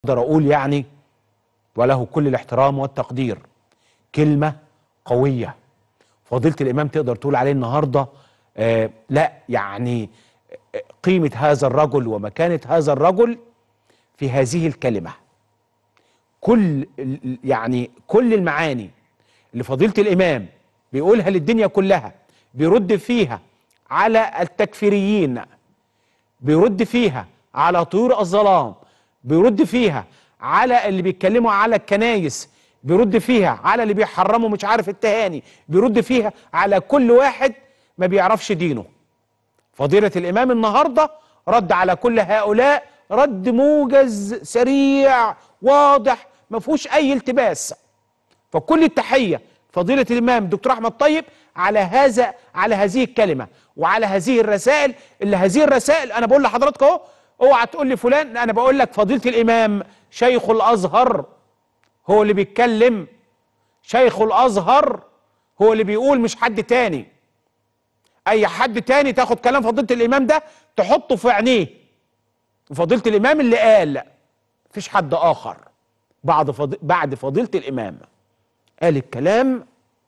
اقدر اقول يعني وله كل الاحترام والتقدير كلمه قويه فضيله الامام تقدر تقول عليه النهارده آه لا يعني آه، قيمه هذا الرجل ومكانه هذا الرجل في هذه الكلمه كل ال- يعني كل المعاني اللي فضيله الامام بيقولها للدنيا كلها بيرد فيها على التكفيريين بيرد فيها على طيور الظلام بيرد فيها على اللي بيتكلموا على الكنايس بيرد فيها على اللي بيحرموا مش عارف التهاني بيرد فيها على كل واحد ما بيعرفش دينه فضيلة الإمام النهاردة رد على كل هؤلاء رد موجز سريع واضح ما فيهوش أي التباس فكل التحية فضيلة الإمام دكتور أحمد طيب على هذا على هذه الكلمة وعلى هذه الرسائل اللي هذه الرسائل أنا بقول لحضراتكم أهو اوعى تقول لي فلان أنا بقول لك فضيلة الإمام شيخ الأزهر هو اللي بيتكلم شيخ الأزهر هو اللي بيقول مش حد تاني أي حد تاني تاخد كلام فضيلة الإمام ده تحطه في عينيه وفضيلة الإمام اللي قال مفيش حد آخر بعد فض... بعد فضيلة الإمام قال الكلام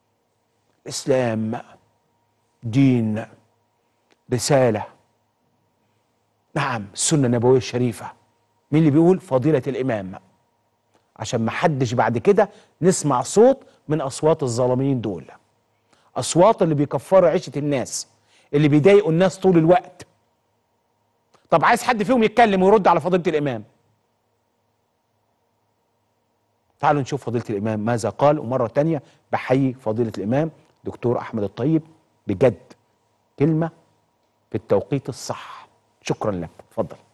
إسلام دين رسالة نعم السنة النبوية الشريفة مين اللي بيقول فضيلة الإمام عشان ما حدش بعد كده نسمع صوت من أصوات الظالمين دول أصوات اللي بيكفروا عيشة الناس اللي بيضايقوا الناس طول الوقت طب عايز حد فيهم يتكلم ويرد على فضيلة الإمام تعالوا نشوف فضيلة الإمام ماذا قال ومرة تانية بحيي فضيلة الإمام دكتور أحمد الطيب بجد كلمة في التوقيت الصح شكرا لك اتفضل